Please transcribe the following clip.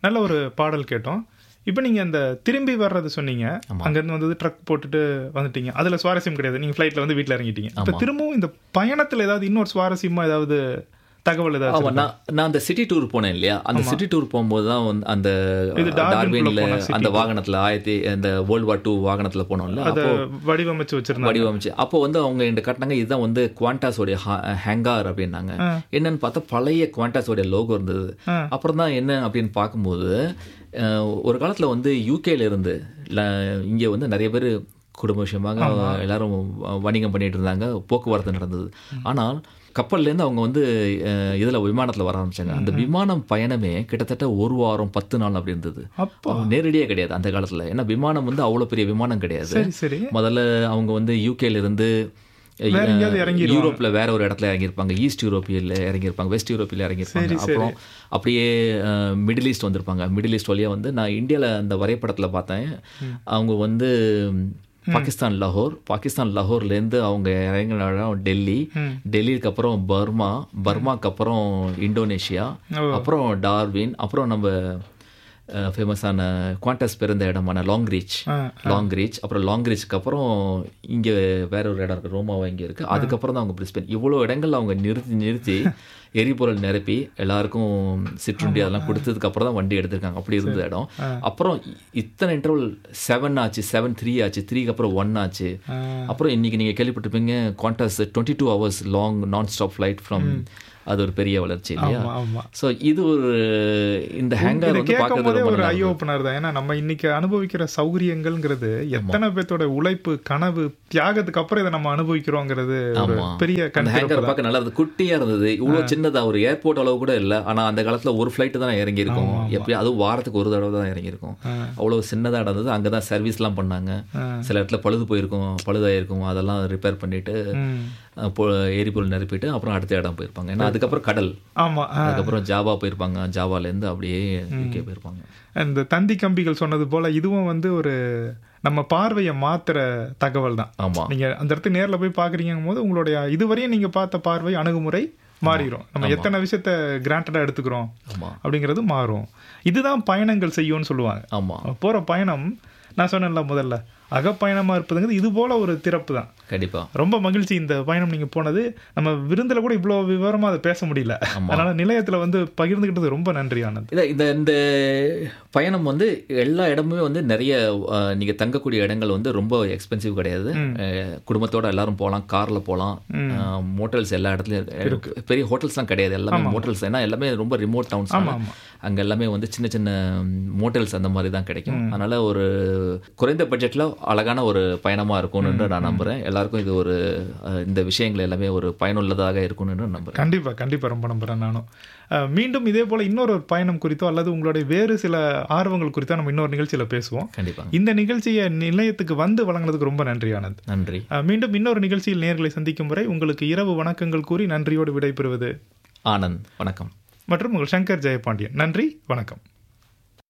நல்ல ஒரு பாடல் கேட்டோம் இப்போ நீங்க அந்த திரும்பி வர்றது சொன்னீங்க அங்கேருந்து வந்தது ட்ரக் போட்டுட்டு வந்துட்டீங்க அதுல சுவாரஸ்யம் கிடையாது நீங்க ஃப்ளைட்ல வந்து வீட்டில் இறங்கிட்டீங்க இப்போ திரும்பவும் இந்த பயணத்துல ஏதாவது இன்னொரு சுவாரஸ்யமா ஏதாவது தகவல் ஏதாவது ஆமா நான் நான் அந்த சிட்டி டூர் போனேன் இல்லையா அந்த சிட்டி டூர் போகும்போது தான் வந்து அந்த டார்வின்ல அந்த வாகனத்துல ஆயிரத்தி அந்த வேர்ல்டு வார் டூ வாகனத்துல போனோம்ல அதை வடிவமைச்சு வச்சிருந்தாங்க வடிவமைச்சு அப்போ வந்து அவங்க என்கிட்ட காட்டினாங்க இதுதான் வந்து குவாண்டாஸோடைய ஹேங்கார் அப்படின்னாங்க என்னன்னு பார்த்தா பழைய குவாண்டாஸோடைய லோகோ இருந்தது அப்புறம் தான் என்ன அப்படின்னு பார்க்கும்போது அஹ், ஒரு காலத்துல வந்து யூகேல இருந்து ல- இங்க வந்து நிறைய பேர் குடும்ப விஷயமாக எல்லாரும் வ- வணிகம் பண்ணிட்டு இருந்தாங்க போக்குவரத்து நடந்தது ஆனால் கப்பல்லேருந்து அவங்க வந்து அஹ், இதுல விமானத்துல வர ஆரம்பிச்சாங்க அந்த விமானம் பயணமே கிட்டத்தட்ட ஒரு வாரம் பத்து நாள் அப்படி இருந்தது அப்போ அவங்க நேரடியே கிடையாது அந்த காலத்துல ஏன்னா விமானம் வந்து அவ்வளவு பெரிய விமானம் கிடையாது சரி சரி முதல்ல அவங்க வந்து யூகேல இருந்து வேற எங்கேயாவது இறங்கிடுவாங்க. யூரோப்ல வேற ஒரு இடத்துல இறங்கியிருப்பாங்க ஈஸ்ட் யூரோப்பியல இறங்கியிருப்பாங்க வெஸ்ட் யூரோப்பில் இறங்கியிருப்பாங்க அப்புறம் அப்படியே மிடில் ஈஸ்ட் வந்திருப்பாங்க மிடில் ஈஸ்ட் வழியா வந்து நான் இந்தியால அந்த வரைபடத்துல பார்த்தேன் அவங்க வந்து பாகிஸ்தான் லாகூர் பாகிஸ்தான் லாகூர்லேருந்து அவங்க இறங்கின இடம் டெல்லி டெல்லிக்கு அப்புறம் பர்மா பர்மாக்கு அப்புறம் இந்தோனேஷியா அப்புறம் டார்வின் அப்புறம் நம்ம ஃபேமஸான குவாண்டஸ் பிறந்த இடமான லாங் ரீச் லாங் ரீச் அப்புறம் லாங் ரீச்க்கு அப்புறம் இங்கே வேற ஒரு இடம் இருக்கு ரோமாவா இங்கே இருக்கு அதுக்கப்புறம் தான் அவங்க பிரிஸ்பெயின் இவ்வளோ இடங்கள்ல அவங்க நிறுத்தி நிறுத்தி எரிபொருள் நிரப்பி எல்லாருக்கும் சிற்றுண்டி அதெல்லாம் கொடுத்ததுக்கு அப்புறம் தான் வண்டி எடுத்திருக்காங்க அப்படி இருந்த இடம் அப்புறம் இ- இத்தனை இன்டர்வல் செவன் ஆச்சு செவன் த்ரீ ஆச்சு த்ரீக்கு அப்புறம் ஒன் ஆச்சு அப்புறம் இன்னைக்கு நீங்க கேள்விப்பட்டிருப்பீங்க Qantas twenty two hours long non stop flight from அது ஒரு பெரிய வளர்ச்சி இல்லையா ஆமா ஆமா ஸோ இது ஒரு இந்த ஹேங்கர் இதை வந்து கேட்கும் பார்க்கறது போதே ரொம்ப ஒரு நல்லா ஐ ஓப்பனர் தான் ஏன்னா நம்ம இன்னைக்கு அனுபவிக்கிற சௌகரியங்கள்ங்கிறது எத்தனை பேர்த்தோட உழைப்பு கனவு தியாகத்துக்கு அப்புறம் இதை நம்ம அனுபவிக்கிறோங்கிறது ஒரு ஆமா. பெரிய அந்த கணக்கு ஹேங்கர் பார்க்க நல்லா இருந்தது குட்டியா இருந்தது இவ்வளவு சின்னதா ஒரு ஏர்போர்ட் அளவு கூட இல்ல ஆனா அந்த காலத்துல ஒரு ஃபிளைட் தான் இறங்கி இருக்கும் எப்பயும் அதுவும் வாரத்துக்கு ஒரு தடவை தான் இறங்கி இருக்கும் அவ்வளவு சின்னதா இருந்தது அங்கதான் சர்வீஸ் எல்லாம் பண்ணாங்க சில இடத்துல பழுது போயிருக்கும் பழுதாயிருக்கும் அதெல்லாம் ரிப்பேர் பண்ணிட்டு ம். அஹ், பொ- எரிபொருள் நிரப்பிட்டு அப்புறம் அடுத்த இடம் போயிருப்பாங்க ஏன்னா அதுக்கப்புறம் கடல் ஆமா ஆ. அதுக்கப்புறம் ஜாவா போயிருப்பாங்க ஜாவால இருந்து அப்படியே யூகே போயிருப்பாங்க இந்த தந்தி கம்பிகள் சொன்னது போல இதுவும் வந்து ஒரு நம்ம பார்வையை மாத்துற தகவல் தான் ஆமா நீங்க அந்த இடத்துக்கு நேர்ல போய் பாக்குறீங்கும் போது உங்களுடைய இதுவரையும் நீங்க பார்த்த பார்வை அணுகுமுறை மாறிடும் நம்ம எத்தனை விஷயத்த கிராண்டடா எடுத்துக்கிறோம் ஆமா அப்படிங்கிறது மாறும் இதுதான் பயணங்கள் செய்யும்னு சொல்லுவாங்க ஆமா போற பயணம் நான் சொன்னேன்ல முதல்ல அகப்பயணமா இருப்பதுங்கிறது இது போல ஒரு திறப்பு தான் கண்டிப்பா ரொம்ப மகிழ்ச்சி இந்த பயணம் நீங்க போனது நம்ம விருந்துல கூட இவ்வளவு விவரமா அதை பேச முடியல அதனால நிலையத்துல வந்து பகிர்ந்துகிட்டது ரொம்ப நன்றி ஆனந்த் இத இந்த இந்த பயணம் வந்து எல்லா இடமுமே வந்து நிறைய அஹ், நீங்க தங்கக்கூடிய இடங்கள் வந்து ரொம்ப எக்ஸ்பென்சிவ் கிடையாது அஹ், குடும்பத்தோட எல்லாரும் போகலாம் கார்ல போகலாம் மோட்டல்ஸ் எல்லா இடத்துலயும் இருக்கு பெரிய ஹோட்டல்ஸ்லாம் கிடையாது எல்லாமே மோட்டல்ஸ் ஏன்னா எல்லாமே ரொம்ப ரிமோட் டவுன்ஸ் அங்க எல்லாமே வந்து சின்ன சின்ன மோட்டல்ஸ் அந்த மாதிரி தான் கிடைக்கும் அதனால ஒரு குறைந்த பட்ஜெட்ல அழகான ஒரு பயணமா இருக்கும்னு நான் நம்புறேன் எல்லாருக்கும் இது ஒரு அஹ், இந்த விஷயங்கள் எல்லாமே ஒரு பயனுள்ளதாக இருக்கும்னு நம்புறேன் கண்டிப்பா கண்டிப்பா ரொம்ப நம்புறேன் நானும் அஹ், மீண்டும் இதே போல இன்னொரு ஒரு பயணம் குறித்தோ அல்லது உங்களுடைய வேறு சில ஆர்வங்கள் குறித்தோ நம்ம இன்னொரு நிகழ்ச்சியில பேசுவோம் கண்டிப்பா இந்த நிகழ்ச்சியை நிலையத்துக்கு வந்து வழங்கினதுக்கு ரொம்ப நன்றி ஆனந்த் நன்றி அஹ், மீண்டும் இன்னொரு நிகழ்ச்சியில் நேர்களை சந்திக்கும் வரை உங்களுக்கு இரவு வணக்கங்கள் கூறி நன்றியோடு விடைபெறுவது ஆனந்த் வணக்கம் மற்றும் உங்கள் சங்கர் ஜெயபாண்டியன் நன்றி வணக்கம்